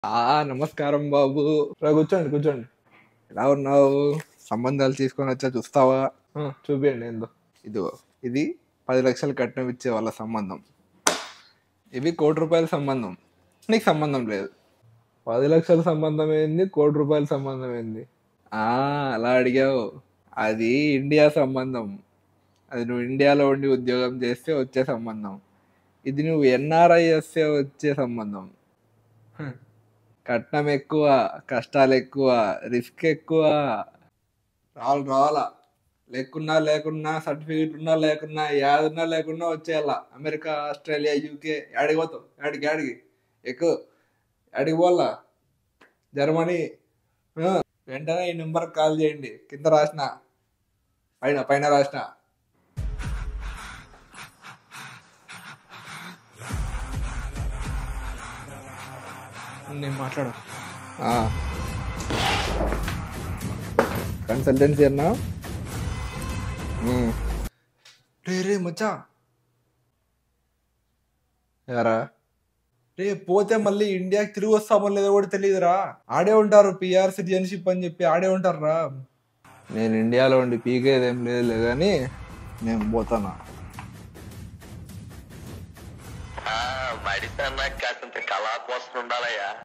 ఆ నమస్కారం బాబు రా కూర్చోండి కూర్చోండి ఎలా ఉన్నావు సంబంధాలు తీసుకొని వచ్చా చూస్తావా ఆ, చూపియండి ఏందో ఇదిగో ఇది పది లక్షలు కట్నం ఇచ్చే వాళ్ళ సంబంధం ఇవి కోటి రూపాయల సంబంధం నీకు సంబంధం లేదు పది లక్షల సంబంధం ఏంది కోటి రూపాయల సంబంధం ఏంది ఆ అలా అడిగావు అది ఇండియా సంబంధం అది నువ్వు ఇండియాలో ఉండి ఉద్యోగం చేస్తే వచ్చే సంబంధం ఇది నువ్వు ఎన్ఆర్ఐ వస్తే వచ్చే సంబంధం హ్మ్. కట్నం ఎక్కువ కష్టాలు ఎక్కువ రిస్క్ ఎక్కువ రావాలి రావాలా లేకున్నా లేకున్నా సర్టిఫికేట్ ఉన్నా లేకున్నా యాదున్నా లేకున్నా వచ్చేయాల అమెరికా ఆస్ట్రేలియా యూకే యాడికి పోతావు యాడికి యాడికి ఎక్కువ యాడికి పోవాలా జర్మనీ ఆ, వెంటనే ఈ నెంబర్ కాల్ చేయండి కింద రాసిన పైన పైన రాసిన నేను మాట్లాడు కన్సల్టెన్సీ అన్నా ఉమ్. రే రే మచ్చా యారా రే పోతే మళ్ళీ ఇండియాకి తిరిగి వస్తామో లేదో కూడా తెలియదురా ఆడే ఉంటారు పిఆర్ సిటిజన్షిప్ అని చెప్పి ఆడే ఉంటారా నేను ఇండియాలో ఉండి పీకేదేం లేదులే కానీ నేను పోతానా మడిసి అన్నాక కాసింత కళా కోసం ఉండాలయ్యా